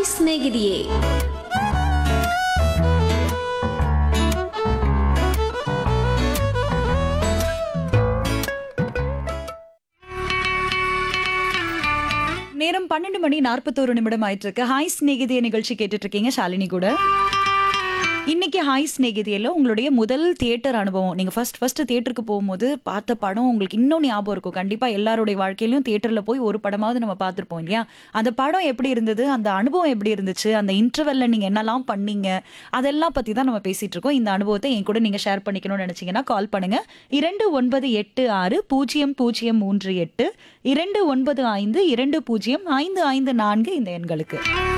Hi ಸ್ನೇಹಿತೆಯೇ நேரம் பன்னெண்டு மணி நாற்பத்தோரு நிமிடம் ஆயிட்டு இருக்கு ஹாய் ஸ்நேகிதிய நிகழ்ச்சி கேட்டுட்டு இருக்கீங்க ஷாலினி கூட இன்னைக்கு ஹாய் ஸ்நேகிதியில உங்களுடைய முதல் தியேட்டர் அனுபவம் நீங்க ஃபர்ஸ்ட் ஃபர்ஸ்ட் தியேட்டருக்கு போகும்போது பார்த்த படம் உங்களுக்கு இன்னும் ஞாபகம் இருக்கும் கண்டிப்பா எல்லாருடைய வாழ்க்கையிலும் தியேட்டர்ல போய் ஒரு படமாவது நம்ம பார்த்திருப்போம் இல்லையா அந்த படம் எப்படி இருந்தது அந்த அனுபவம் எப்படி இருந்துச்சு அந்த இன்டர்வெல்ல நீங்க என்னெல்லாம் பண்ணீங்க அதெல்லாம் பத்தி தான் நம்ம பேசிட்டு இருக்கோம் இந்த அனுபவத்தை என் கூட நீங்க ஷேர் பண்ணிக்கணும்னு நினைச்சீங்கன்னா கால் பண்ணுங்க இரண்டு ஒன்பது எட்டு ஆறு பூஜ்ஜியம் பூஜ்ஜியம் மூன்று எட்டு இரண்டு ஒன்பது ஐந்து இரண்டு பூஜ்ஜியம் ஐந்து ஐந்து நான்கு இந்த எண்களுக்கு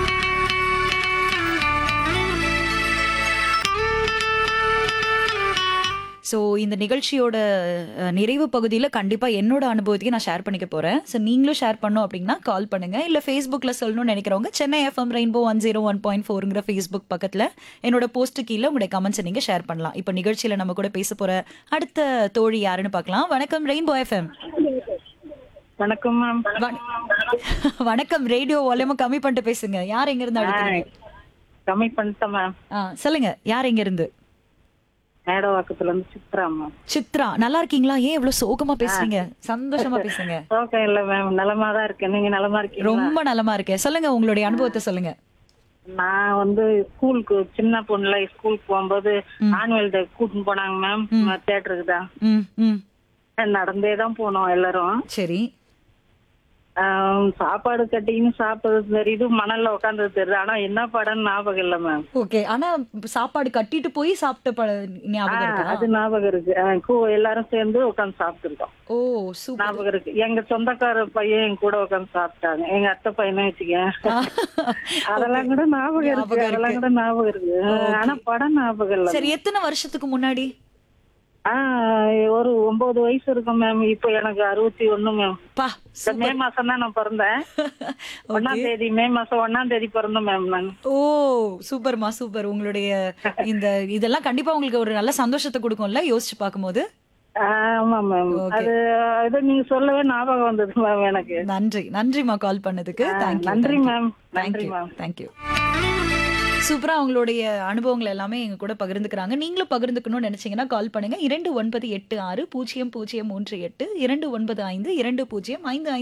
ஸோ இந்த நிகழ்ச்சியோட அஹ், நிறைவு பகுதியில் கண்டிப்பாக என்னோட அனுபவத்தையும் நான் ஷேர் பண்ணிக்க போகிறேன் ஸோ நீங்களும் ஷேர் பண்ணோம் அப்படின்னா கால் பண்ணுங்க இல்லை ஃபேஸ்புக்கில் சொல்லணும்னு நினைக்கிறவங்க Chennai FM rainbow one zero one point ஃபோருங்கிற ஃபேஸ்புக் பக்கத்தில் என்னோட போஸ்ட் கீழே உங்களுடைய கமெண்ட்ஸை நீங்கள் ஷேர் பண்ணலாம் இப்போ நிகழ்ச்சியில் நம்ம கூட பேச போகிற அடுத்த தோழி யாருன்னு பார்க்கலாம் வணக்கம் ரெயின்போ எஃப்எம் வணக்கம் மேம் வணக்கம் ரேடியோ வால்யூமை கம்மி பண்ணிட்டு பேசுங்க யார் எங்கேருந்து அழைக்கிறீங்க கம்மி பண்ணிட்டேன் மேம் ஆ சொல்லுங்க யார் எங்கேருந்து மேடவாக்கத்துல இருந்து சித்ரா மேம் சித்ரா நல்லா இருக்கீங்களா ஏன் இவ்வளவு சோகமா பேசுறீங்க சந்தோஷமா பேசுங்க ஓகே இல்ல மேம் நலமா தான் இருக்கேன் நீங்க நலமா இருக்கீங்க ரொம்ப நலமா இருக்கேன் சொல்லுங்க உங்களுடைய அனுபவத்தை சொல்லுங்க நான் வந்து ஸ்கூலுக்கு சின்ன பொண்ணுல ஸ்கூலுக்கு போகும்போது ஆனுவல் டே கூட்டின்னு போனாங்க மேம் தியேட்டருக்கு தான் ம் ம் நடந்தே தான் போனோம் எல்லாரும் சரி ஆம், சாப்பாடு கட்டின்னு சாப்பிடுறது தெரியுது மணல்ல உட்காந்தது தெரியுது ஆனா என்ன படம்னு ஞாபகம் இல்ல மேம் ஓகே ஆனா சாப்பாடு கட்டிட்டு போய் சாப்பிட்ட ப- ஞாபகம் இருக்கா அது ஞாபகம் இருக்கு ஆ, கூ- எல்லாரும் சேர்ந்து உட்காந்து சாப்பிட்டுருக்கோம் ஓ சூப்பர் ஞாபகம் இருக்கு எங்க சொந்தக்கார பையன் என் கூட உட்காந்து சாப்பிட்டாங்க எங்க அத்தை பையனும் வச்சுக்கேன் அதெல்லாம் கூட ஞாபகம் இருக்கு ஞாபகம் அதெல்லாம் கூட ஞாபகம் இருக்கு ஆனா படம் ஞாபகம் இல்ல சரி எத்தனை வருஷத்துக்கு முன்னாடி ஆஹ் ஒரு ஒன்பது வயசு இருக்கும் மேம் இப்போ எனக்கு அறுபத்தி ஒண்ணு மேம் பா இந்த மே மாசம் தான் நான் பிறந்தேன் ஒன்னாம் தேதி மே மாசம் ஒன்னாம் தேதி பிறந்தேன் மேம் நான் ஓ சூப்பர்மா சூப்பர் உங்களுடைய இந்த இதெல்லாம் கண்டிப்பா உங்களுக்கு ஒரு நல்ல சந்தோஷத்தை கொடுக்கும்ல யோசிச்சு பார்க்கும்போது ஆமா மேம் Okay. அது அது நீங்க சொல்லவே ஞாபகம் வந்தது மேம் எனக்கு நன்றி நன்றிமா கால் பண்ணதுக்கு தேங்க்யூ நன்றி மேம் நன்றி தேங்க்யூ மேம் தேங்க்யூ சூப்பரா அவங்களுடைய அனுபவங்கள் எல்லாமே எங்க கூட பகிர்ந்துக்கிறாங்க நீங்களும் பகிர்ந்துக்கணும்னு நினைச்சீங்கன்னா கால் பண்ணுங்க இரண்டு ஒன்பது எட்டு ஆறு பூஜ்ஜியம் பூஜ்ஜியம் மூன்று எட்டு இரண்டு ஒன்பது ஐந்து இரண்டு பூஜ்ஜியம் ஐந்து ஐந்து